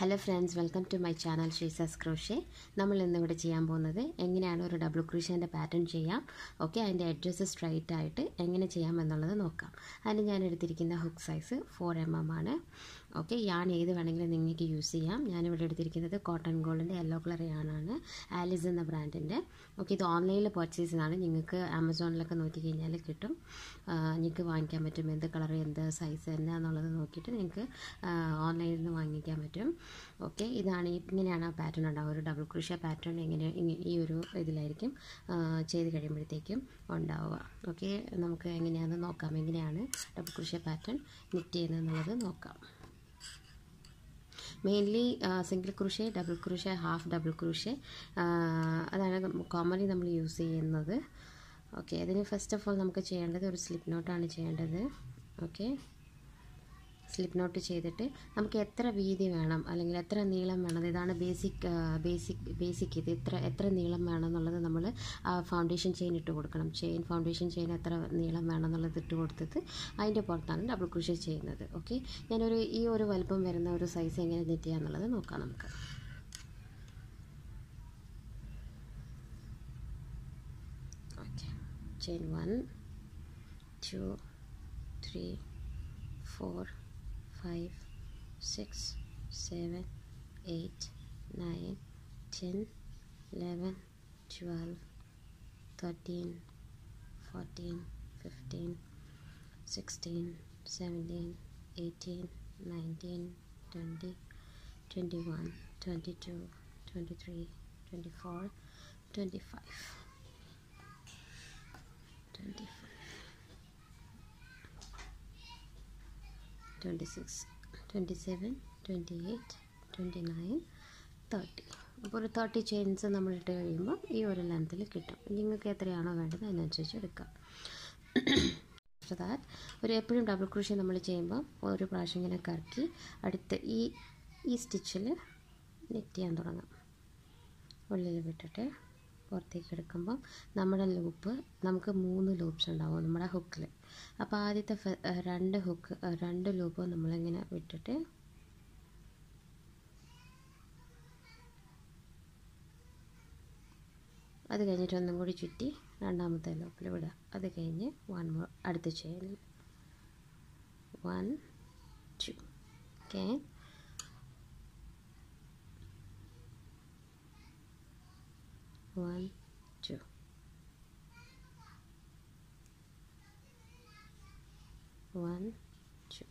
Hello friends welcome to my channel ഷീസസ് crochet നമ്മൾ ഇന്നിവിടെ ചെയ്യാൻ പോകുന്നത് എങ്ങനെയാണ് ഒരു ഡബിൾ ക്രൂഷേൻ്റെ പാറ്റേൺ ചെയ്യാം ഓക്കെ അതിൻ്റെ എഡ്ജസ് സ്ട്രൈറ്റ് ആയിട്ട് എങ്ങനെ ചെയ്യാം എന്നുള്ളത് നോക്കാം അതിന് ഞാൻ എടുത്തിരിക്കുന്ന hook size four M M ആണ് ഓക്കെ യാൺ ഏത് വേണമെങ്കിലും നിങ്ങൾക്ക് യൂസ് ചെയ്യാം ഞാനിവിടെ എടുത്തിരിക്കുന്നത് കോട്ടൺ ഗോൾഡിൻ്റെ യെല്ലോ കളർ യാണാണ് ആലിസ് എന്ന ബ്രാൻഡിൻ്റെ ഓക്കെ ഇത് ഓൺലൈനിൽ പർച്ചേസ് ചെയ്യുന്നതാണ് നിങ്ങൾക്ക് ആമസോണിലൊക്കെ നോക്കി കഴിഞ്ഞാൽ കിട്ടും നിങ്ങൾക്ക് വാങ്ങിക്കാൻ പറ്റും എന്ത് കളർ എന്ത് സൈസ് എന്നാന്നുള്ളത് നോക്കിയിട്ട് നിങ്ങൾക്ക് ഓൺലൈനിൽ നിന്ന് വാങ്ങിക്കാൻ പറ്റും ഓക്കെ ഇതാണ് ഈ- ഇങ്ങനെയാണ് ആ പാറ്റേൺ ഉണ്ടാവുക ഒരു ഡബിൾ ക്രൂഷ്യ പാറ്റേൺ ഇങ്ങനെ ഇങ്ങ- ഈ ഒരു ഇതിലായിരിക്കും ആ, ചെയ്ത് കഴിയുമ്പോഴത്തേക്കും ഉണ്ടാവുക ഓക്കെ നമുക്ക് എങ്ങനെയാണെന്ന് നോക്കാം എങ്ങനെയാണ് ഡബിൾ ക്രൂഷ്യ പാറ്റേൺ നിറ്റ് ചെയ്യുന്നതെന്നുള്ളത് നോക്കാം mainly single crochet double crochet half double crochet അതാണ് കോമൺലി നമ്മൾ യൂസ് ചെയ്യുന്നത് ഓക്കെ അതിന് ഫസ്റ്റ് ഓഫ് ഓൾ നമുക്ക് ചെയ്യേണ്ടത് ഒരു സ്ലിപ്പ് നോട്ടാണ് ചെയ്യേണ്ടത് ഓക്കെ സ്ലിപ്പ് നോട്ട് ചെയ്തിട്ട് നമുക്ക് എത്ര വീതി വേണം അല്ലെങ്കിൽ എത്ര നീളം വേണം ഇതാണ് ബേസിക് ബേസിക് ബേസിക് ഇത് എത്ര എത്ര നീളം വേണം എന്നുള്ളത് നമ്മൾ ഫൗണ്ടേഷൻ ചെയിൻ ഇട്ട് കൊടുക്കണം ചെയിൻ ഫൗണ്ടേഷൻ ചെയിൻ എത്ര നീളം വേണം എന്നുള്ളത് ഇട്ട് കൊടുത്തിട്ട് അതിൻ്റെ പുറത്താണ് ഡബിൾ ക്രൂഷേ ചെയ്യുന്നത് ഓക്കെ ഞാനൊരു ഈ ഒരു വലുപ്പം വരുന്ന ഒരു സൈസ് എങ്ങനെ നെറ്റ് ചെയ്യാന്നുള്ളത് നോക്കാം നമുക്ക് okay chain one two three four five, six, seven, eight, nine, ten, eleven, twelve, thirteen, fourteen, fifteen, sixteen, seventeen, eighteen, nineteen, twenty, twenty-one, twenty-two, twenty-three, twenty-four, twenty-five, twenty-five. 26 27 28 29 30 അപ്പോൾ ഒരു തേർട്ടി ചെയിൻസ് നമ്മൾ ഇട്ട് കഴിയുമ്പോൾ ഈ ഒരു ലെങ്ത്തിൽ കിട്ടും നിങ്ങൾക്ക് എത്രയാണോ വേണ്ടത് അതിനനുസരിച്ച് എടുക്കാം ആഫ്റ്റർ ദാറ്റ് ഒരു എപ്പോഴും ഡബിൾ ക്രൂഷ്യ നമ്മൾ ചെയ്യുമ്പോൾ ഒരു പ്രാവശ്യം ഇങ്ങനെ കറക്കി അടുത്ത് ഈ ഈ സ്റ്റിച്ചിൽ നെറ്റ് ചെയ്യാൻ തുടങ്ങാം ഉള്ളിൽ വിട്ടിട്ട് പുറത്തേക്ക് എടുക്കുമ്പം നമ്മുടെ ലൂപ്പ് നമുക്ക് മൂന്ന് ലൂപ്സ് ഉണ്ടാവും നമ്മുടെ ഹുക്കിൽ അപ്പോൾ ആദ്യത്തെ ഫ- ഏഹ് രണ്ട് ഹുക്ക് ഏഹ് രണ്ട് ലൂപ്പ് നമ്മളിങ്ങനെ വിട്ടിട്ട് അത് കഴിഞ്ഞിട്ട് ഒന്നും കൂടി ചുറ്റി രണ്ടാമത്തെ ലൂപ്പിൽ വിടുക അത് കഴിഞ്ഞ് വൺ മോർ അടുത്ത ചെയിനിൽ one two okay one two one two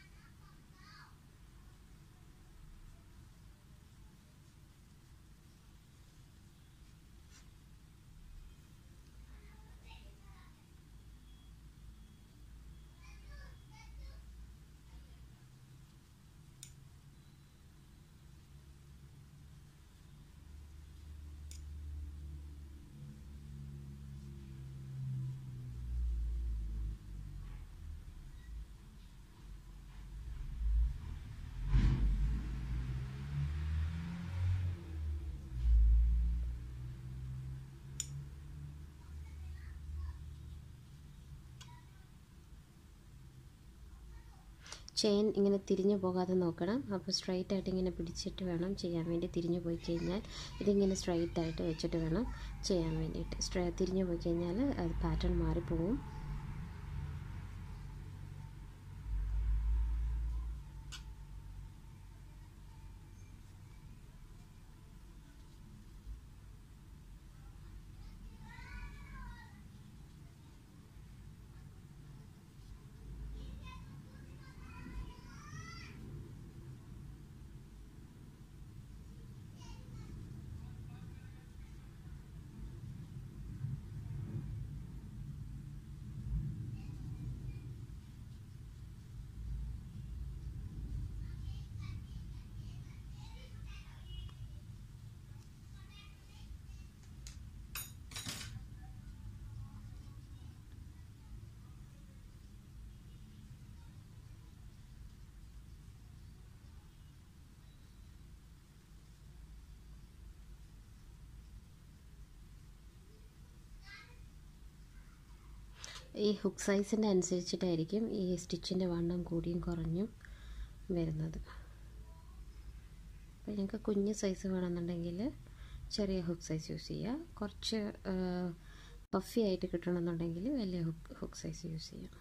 chain ഇങ്ങനെ തിരിഞ്ഞു പോകാതെ നോക്കണം അപ്പോൾ സ്ട്രൈറ്റ് ആയിട്ട് ഇങ്ങനെ പിടിച്ചിട്ട് വേണം ചെയ്യാൻ വേണ്ടി തിരിഞ്ഞു പോയി കഴിഞ്ഞാൽ ഇതിങ്ങനെ സ്ട്രൈറ്റ് ആയിട്ട് വെച്ചിട്ട് വേണം ചെയ്യാൻ വേണ്ടിയിട്ട് സ്ട്രൈ തിരിഞ്ഞു പോയി കഴിഞ്ഞാൽ അത് പാറ്റേൺ മാറിപ്പോവും ഈ ഹുക്ക് സൈസിൻ്റെ അനുസരിച്ചിട്ടായിരിക്കും ഈ സ്റ്റിച്ചിൻ്റെ വണ്ണം കൂടിയും കുറഞ്ഞും വരുന്നത് അപ്പോൾ നിങ്ങൾക്ക് കുഞ്ഞ് സൈസ് വേണമെന്നുണ്ടെങ്കിൽ ചെറിയ ഹുക്ക് സൈസ് യൂസ് ചെയ്യുക കുറച്ച് പഫി ആയിട്ട് കിട്ടണമെന്നുണ്ടെങ്കിൽ വലിയ ഹുക്ക് ഹുക്ക് സൈസ് യൂസ് ചെയ്യാം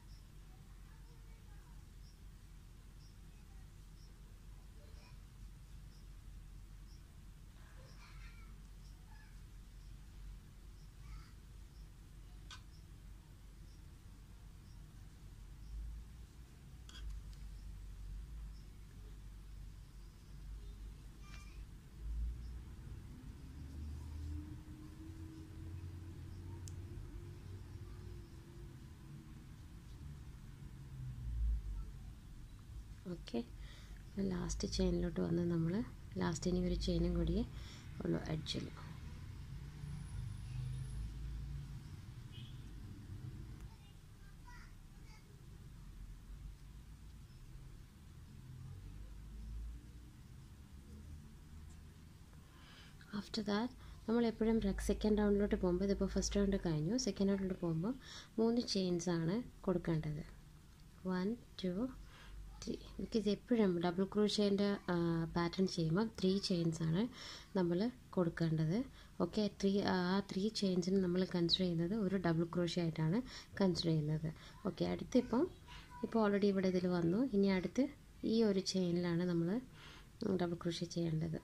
ഓക്കെ ലാസ്റ്റ് ചെയിനിലോട്ട് വന്ന് നമ്മൾ ലാസ്റ്റ് ഇനി ഒരു ചെയിനും കൂടിയേ ഉള്ളൂ എഡ്ജിൽ ആഫ്റ്റർ ദാറ്റ് നമ്മൾ എപ്പോഴും സെക്കൻഡ് റൗണ്ടിലോട്ട് പോകുമ്പോൾ ഇതിപ്പോൾ ഫസ്റ്റ് റൗണ്ട് കഴിഞ്ഞു സെക്കൻഡ് റൗണ്ടിലോട്ട് പോകുമ്പോൾ മൂന്ന് ചെയിൻസ് ആണ് കൊടുക്കേണ്ടത് വൺ ടു ത്രീ ബിക്കോസ് എപ്പോഴും ഡബിൾ ക്രൂഷേൻ്റെ പാറ്റേൺ ചെയ്യുമ്പോൾ ത്രീ ചെയിൻസ് ആണ് നമ്മൾ കൊടുക്കേണ്ടത് ഓക്കെ ത്രീ ആ ത്രീ ചെയിൻസിന് നമ്മൾ കൺസിഡർ ചെയ്യുന്നത് ഒരു ഡബിൾ ക്രോഷ്യ ആയിട്ടാണ് കൺസിഡർ ചെയ്യുന്നത് ഓക്കെ അടുത്തിപ്പം ഇപ്പോൾ ഓൾറെഡി ഇവിടെ ഇതിൽ വന്നു ഇനി അടുത്ത് ഈ ഒരു ചെയിനിലാണ് നമ്മൾ ഡബിൾ ക്രോഷ്യ ചെയ്യേണ്ടത്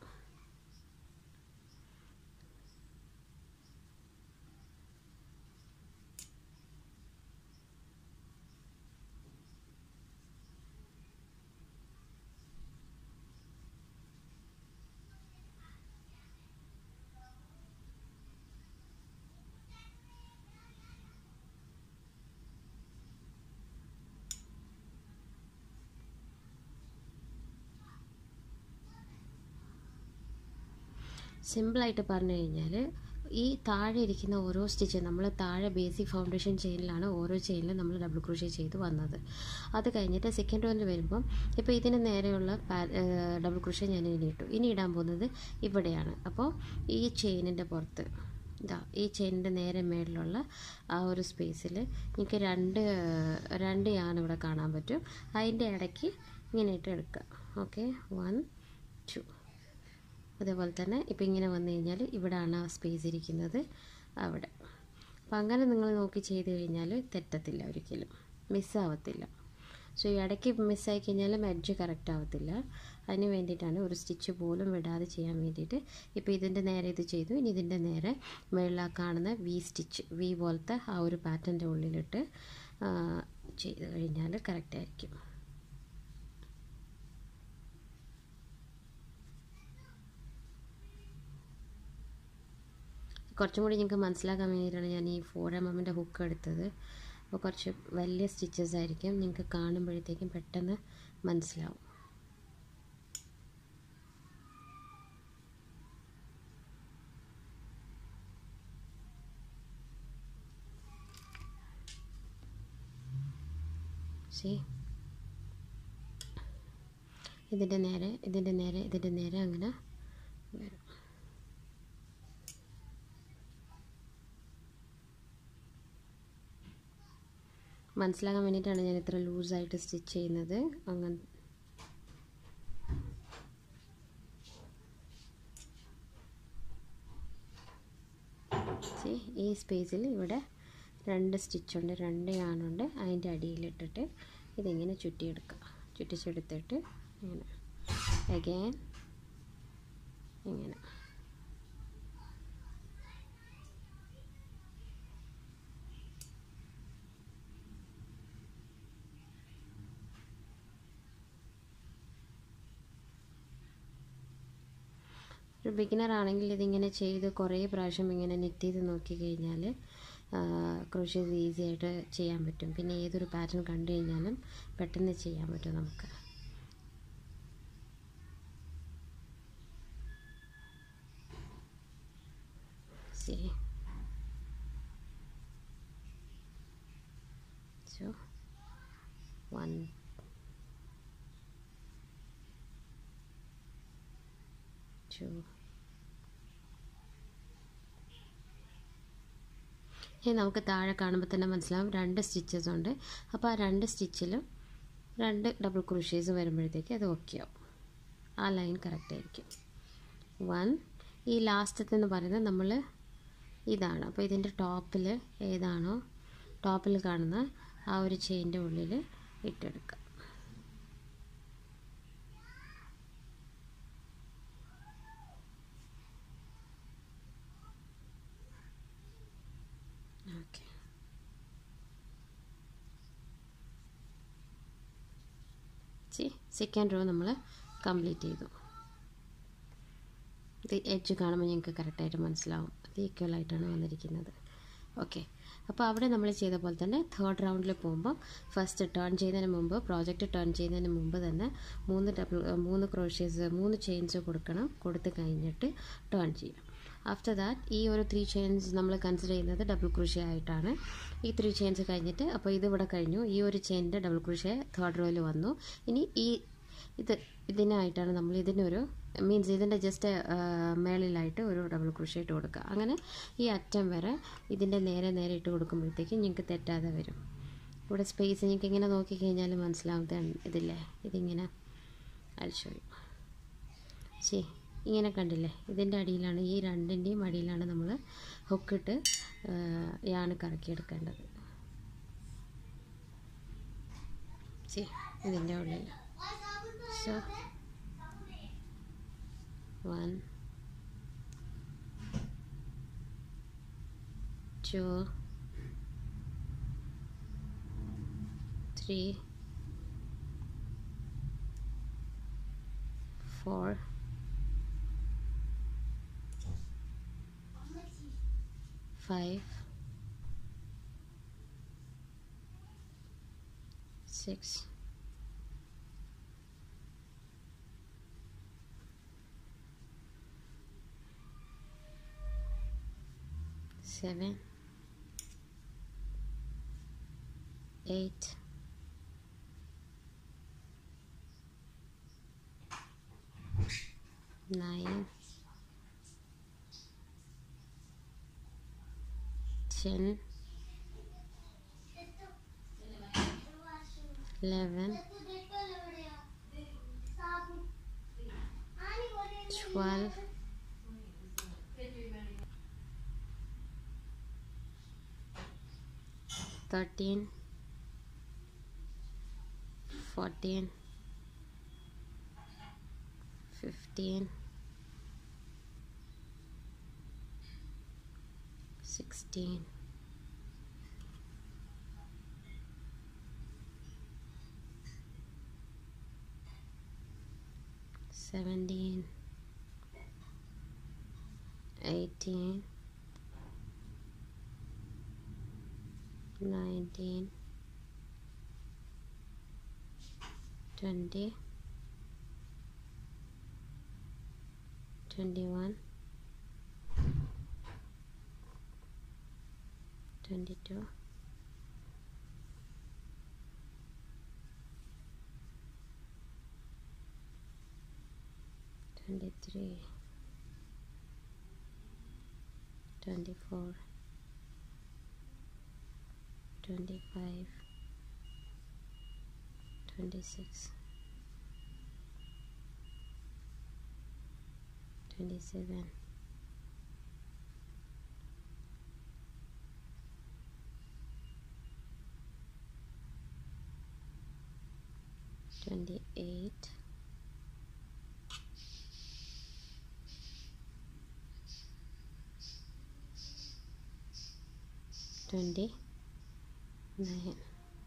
സിമ്പിളായിട്ട് പറഞ്ഞു കഴിഞ്ഞാൽ ഈ താഴെ ഇരിക്കുന്ന ഓരോ സ്റ്റിച്ച് നമ്മൾ താഴെ ബേസിക് ഫൗണ്ടേഷൻ ചെയിനിലാണ് ഓരോ ചെയിനിലും നമ്മൾ ഡബിൾ ക്രോഷ്യ ചെയ്ത് വന്നത് അത് കഴിഞ്ഞിട്ട് സെക്കൻഡ് വന്നിൽ വരുമ്പം ഇപ്പോൾ ഇതിന് നേരെയുള്ള ഡബിൾ ക്രോഷ്യ ഞാൻ ഇനി ഇട്ടു ഇനി ഇടാൻ പോകുന്നത് ഇവിടെയാണ് അപ്പോൾ ഈ ചെയിനിൻ്റെ പുറത്ത് ഇതാ ഈ ചെയിനിൻ്റെ നേരെ മേളിലുള്ള ആ ഒരു സ്പേസിൽ എനിക്ക് രണ്ട് രണ്ട് യാൻ ഇവിടെ കാണാൻ പറ്റും അതിൻ്റെ ഇടയ്ക്ക് ഇങ്ങനെ ഇട്ട് എടുക്കുക ഓക്കെ വൺ ടു അതേപോലെ തന്നെ ഇപ്പോൾ ഇങ്ങനെ വന്നു കഴിഞ്ഞാൽ ഇവിടെയാണ് ആ സ്പേസ് ഇരിക്കുന്നത് അവിടെ അപ്പം അങ്ങനെ നിങ്ങൾ നോക്കി ചെയ്ത് കഴിഞ്ഞാൽ തെറ്റത്തില്ല ഒരിക്കലും മിസ്സാവത്തില്ല സോ ഈ ഇടയ്ക്ക് മിസ്സായി കഴിഞ്ഞാലും എഡ്ജ് കറക്റ്റ് ആവത്തില്ല അതിന് വേണ്ടിയിട്ടാണ് ഒരു സ്റ്റിച്ച് പോലും വിടാതെ ചെയ്യാൻ വേണ്ടിയിട്ട് ഇപ്പോൾ ഇതിൻ്റെ നേരെ ഇത് ചെയ്തു ഇനി ഇതിൻ്റെ നേരെ മുകളിൽ കാണുന്ന വി സ്റ്റിച്ച് വി പോലത്തെ ആ ഒരു പാറ്റേൻ്റെ ഉള്ളിലിട്ട് ചെയ്ത് കഴിഞ്ഞാൽ കറക്റ്റ് ആയിരിക്കും കുറച്ചും കൂടി നിങ്ങൾക്ക് മനസ്സിലാക്കാൻ വേണ്ടിയിട്ടാണ് ഞാൻ ഈ ഫോർ എം എമ്മിൻ്റെ ഹുക്ക് എടുത്തത് അപ്പോൾ കുറച്ച് വലിയ സ്റ്റിച്ചസ് ആയിരിക്കും നിങ്ങൾക്ക് കാണുമ്പോഴത്തേക്കും പെട്ടെന്ന് മനസ്സിലാവും ശരി ഇതിൻ്റെ നേരെ ഇതിൻ്റെ നേരെ ഇതിൻ്റെ നേരെ അങ്ങനെ വരും മനസ്സിലാക്കാൻ വേണ്ടിയിട്ടാണ് ഞാൻ ഇത്ര ലൂസായിട്ട് സ്റ്റിച്ച് ചെയ്യുന്നത് അങ്ങനെ ഈ സ്പേസിൽ ഇവിടെ രണ്ട് സ്റ്റിച്ചുണ്ട് രണ്ട് യാണുണ്ട് അതിൻ്റെ അടിയിലിട്ടിട്ട് ഇതിങ്ങനെ ചുറ്റിയെടുക്കുക ചുറ്റിച്ചെടുത്തിട്ട് ഇങ്ങനെ അഗൈൻ ഇങ്ങനെ ഒരു ബിഗിനർ ആണെങ്കിൽ ഇതിങ്ങനെ ചെയ്ത് കുറേ പ്രാവശ്യം ഇങ്ങനെ നെറ്റ് ചെയ്ത് നോക്കി കഴിഞ്ഞാൽ ക്രോഷ്യത് ഈസി ആയിട്ട് ചെയ്യാൻ പറ്റും പിന്നെ ഏതൊരു പാറ്റേൺ കണ്ടു കഴിഞ്ഞാലും പെട്ടെന്ന് ചെയ്യാൻ പറ്റും നമുക്ക് See. So, one, two. ഇനി നമുക്ക് താഴെ കാണുമ്പോൾ തന്നെ മനസ്സിലാവും രണ്ട് സ്റ്റിച്ചസ് ഉണ്ട് അപ്പോൾ ആ രണ്ട് സ്റ്റിച്ചിലും രണ്ട് ഡബിൾ ക്രൂഷേസ് വരുമ്പോഴത്തേക്ക് അത് ഓക്കെ ആവും ആ ലൈൻ കറക്റ്റ് ആയിരിക്കും വൺ ഈ ലാസ്റ്റത്തെ എന്ന് പറയുന്നത് നമ്മൾ ഇതാണ് അപ്പോൾ ഇതിൻ്റെ ടോപ്പിൽ ഏതാണോ ടോപ്പിൽ കാണുന്ന ആ ഒരു ചെയിൻ്റെ ഉള്ളിൽ ഇട്ടെടുക്കുക ഓക്കെ സെക്കൻഡ് റോ നമ്മൾ കംപ്ലീറ്റ് ചെയ്തു ഇത് എഡ്ജ് കാണുമ്പോൾ ഞങ്ങൾക്ക് കറക്റ്റായിട്ട് മനസ്സിലാവും അത് ഈക്വൽ ആയിട്ടാണ് വന്നിരിക്കുന്നത് ഓക്കെ അപ്പോൾ അവിടെ നമ്മൾ ചെയ്ത പോലെ തന്നെ തേർഡ് റൗണ്ടിൽ പോകുമ്പോൾ ഫസ്റ്റ് ടേൺ ചെയ്യുന്നതിന് മുമ്പ് പ്രോജക്റ്റ് ടേൺ ചെയ്യുന്നതിന് മുമ്പ് തന്നെ മൂന്ന് ഡബിൾ മൂന്ന് ക്രോഷ്യേസ് മൂന്ന് ചെയിൻസ് കൊടുക്കണം കൊടുത്ത് കഴിഞ്ഞിട്ട് ടേൺ ചെയ്യാം ആഫ്റ്റർ ദാറ്റ് ഈ ഒരു ത്രീ ചെയിൻസ് നമ്മൾ കൺസിഡർ ചെയ്യുന്നത് ഡബിൾ ക്രൂഷ്യ ആയിട്ടാണ് ഈ ത്രീ ചെയിൻസ് കഴിഞ്ഞിട്ട് അപ്പോൾ ഇതിവിടെ കഴിഞ്ഞു ഈ ഒരു ചെയിനിൻ്റെ ഡബിൾ ക്രൂഷ്യ തേർഡ് റോയിൽ വന്നു ഇനി ഈ ഇത് ഇതിനായിട്ടാണ് നമ്മൾ ഇതിനൊരു മീൻസ് ഇതിൻ്റെ ജസ്റ്റ് മേളിലായിട്ട് ഒരു ഡബിൾ ക്രൂഷ്യ ഇട്ട് കൊടുക്കുക അങ്ങനെ ഈ അറ്റം വരെ ഇതിൻ്റെ നേരെ നേരെ ഇട്ട് കൊടുക്കുമ്പോഴത്തേക്കും നിങ്ങൾക്ക് തെറ്റാതെ വരും ഇവിടെ സ്പേസ് നിങ്ങൾക്ക് ഇങ്ങനെ നോക്കിക്കഴിഞ്ഞാൽ മനസ്സിലാവുന്ന ഇതില്ലേ ഇതിങ്ങനെ അഴിച്ചോയും ശരി ഇങ്ങനെ കണ്ടില്ലേ ഇതിൻ്റെ അടിയിലാണ് ഈ രണ്ടിൻ്റെയും അടിയിലാണ് നമ്മൾ ഹുക്കിട്ട് യാണ് കറക്കിയെടുക്കേണ്ടത് ശരി ഇതിൻ്റെ ഉള്ളിൽ so one two three four five, six, seven, eight, nine, ten, eleven, twelve, thirteen, fourteen, fifteen, sixteen. Seventeen, eighteen, nineteen, twenty, twenty-one, twenty-two, twenty-three, twenty-four, twenty-five, twenty-six, twenty-seven, twenty-eight, twenty nine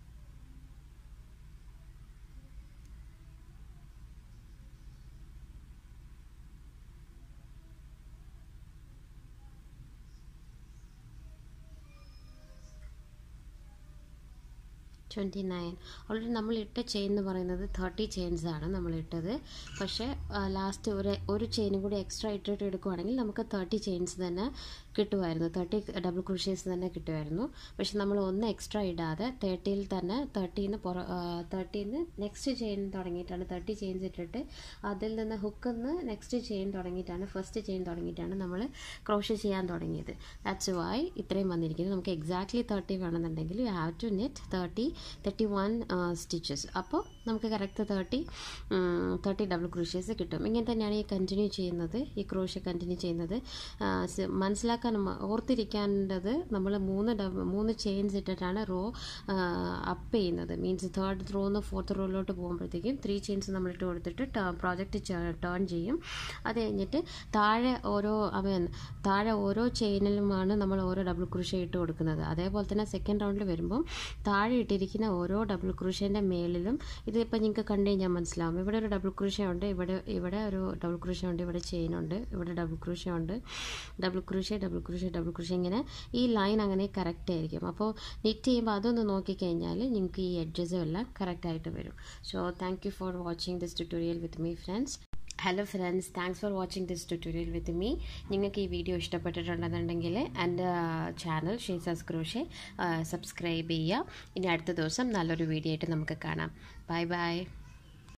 twenty nine already നമ്മൾ ഇട്ട chain എന്ന് പറയുന്നത് thirty chains ആണ് നമ്മൾ ഇട്ടത് പക്ഷേ last ഒരു ഒരു ചെയിനും കൂടി എക്സ്ട്രാ ഇട്ടിട്ട് എടുക്കുവാണെങ്കിൽ നമുക്ക് തേർട്ടി ചെയിൻസ് തന്നെ കിട്ടുമായിരുന്നു തേർട്ടി ഡബിൾ ക്രൂഷ്യേഴ്സ് തന്നെ കിട്ടുമായിരുന്നു പക്ഷെ നമ്മൾ ഒന്ന് എക്സ്ട്രാ ഇടാതെ തേർട്ടിയിൽ തന്നെ തേർട്ടീന്ന് പുറ തേർട്ടീന്ന് നെക്സ്റ്റ് ചെയിൻ തുടങ്ങിയിട്ടാണ് തേർട്ടി ചെയിൻസ് ഇട്ടിട്ട് അതിൽ നിന്ന് ഹുക്കിൽ നിന്ന് നെക്സ്റ്റ് ചെയിൻ തുടങ്ങിയിട്ടാണ് ഫസ്റ്റ് ചെയിൻ തുടങ്ങിയിട്ടാണ് നമ്മൾ ക്രോഷ്യ ചെയ്യാൻ തുടങ്ങിയത് ദാറ്റ്സ് വൈ ഇത്രയും വന്നിരിക്കുന്നത് നമുക്ക് എക്സാക്ട്ലി തേർട്ടി വേണമെന്നുണ്ടെങ്കിൽ you have to knit thirty thirty one stitches അപ്പോൾ നമുക്ക് correct thirty thirty double crochets കിട്ടും ഇങ്ങനെ തന്നെയാണ് ഈ കണ്ടിന്യൂ ചെയ്യുന്നത് ഈ ക്രോഷ്യ കണ്ടിന്യൂ ചെയ്യുന്നത് ആ, സ- മനസ്സിലാക്കാൻ മ- ഓർത്തിരിക്കേണ്ടത് നമ്മൾ മൂന്ന് ഡബ് മൂന്ന് ചെയിൻസ് ഇട്ടിട്ടാണ് റോ അപ്പ് ചെയ്യുന്നത് മീൻസ് തേർഡ് റോന്ന് ഫോർത്ത് റോയിലോട്ട് പോകുമ്പോഴത്തേക്കും ത്രീ ചെയിൻസ് നമ്മൾ ഇട്ട് കൊടുത്തിട്ട് പ്രോജക്റ്റ് ടേൺ ചെയ്യും അത് കഴിഞ്ഞിട്ട് താഴെ ഓരോ അവൻ താഴെ ഓരോ ചെയിനിലുമാണ് നമ്മൾ ഓരോ ഡബിൾ ക്രൂഷ്യ ഇട്ട് കൊടുക്കുന്നത് അതേപോലെ തന്നെ സെക്കൻഡ് റൗണ്ടിൽ വരുമ്പം താഴെ ഇട്ടിരിക്കുന്ന ഓരോ ഡബിൾ ക്രൂഷ്യൻ്റെ മേളിലും ഇതിപ്പോൾ നിങ്ങൾക്ക് കണ്ടു കഴിഞ്ഞാൽ മനസ്സിലാവും ഇവിടെ ഒരു ഡബിൾ ക്രൂഷ്യ ഉണ്ട് ഇവിടെ ഇവിടെ ഒരു ഡബിൾ ക്രൂഷ്യ ഉണ്ട് ഇവിടെ ചെയിൻ ഉണ്ട് ഇവിടെ ഡബിൾ ക്രൂഷ്യ ഉണ്ട് double crochet double crochet double crochet ഇങ്ങനെ ഈ ലൈൻ അങ്ങനെ കറക്റ്റ് ആയിരിക്കും അപ്പോൾ നിറ്റ് ചെയ്യുമ്പോൾ അതൊന്ന് നോക്കിക്കഴിഞ്ഞാൽ നിങ്ങൾക്ക് ഈ എഡ്ജസും എല്ലാം കറക്റ്റായിട്ട് വരും so thank you for watching this tutorial with me friends hello friends thanks for watching this tutorial with me നിങ്ങൾക്ക് ഈ വീഡിയോ ഇഷ്ടപ്പെട്ടിട്ടുണ്ടെന്നുണ്ടെങ്കിൽ എൻ്റെ ചാനൽ ഷീസാസ് ക്രോഷെ സബ്സ്ക്രൈബ് ചെയ്യുക ഇനി അടുത്ത ദിവസം നല്ലൊരു വീഡിയോ ആയിട്ട് നമുക്ക് കാണാം ബൈ ബൈ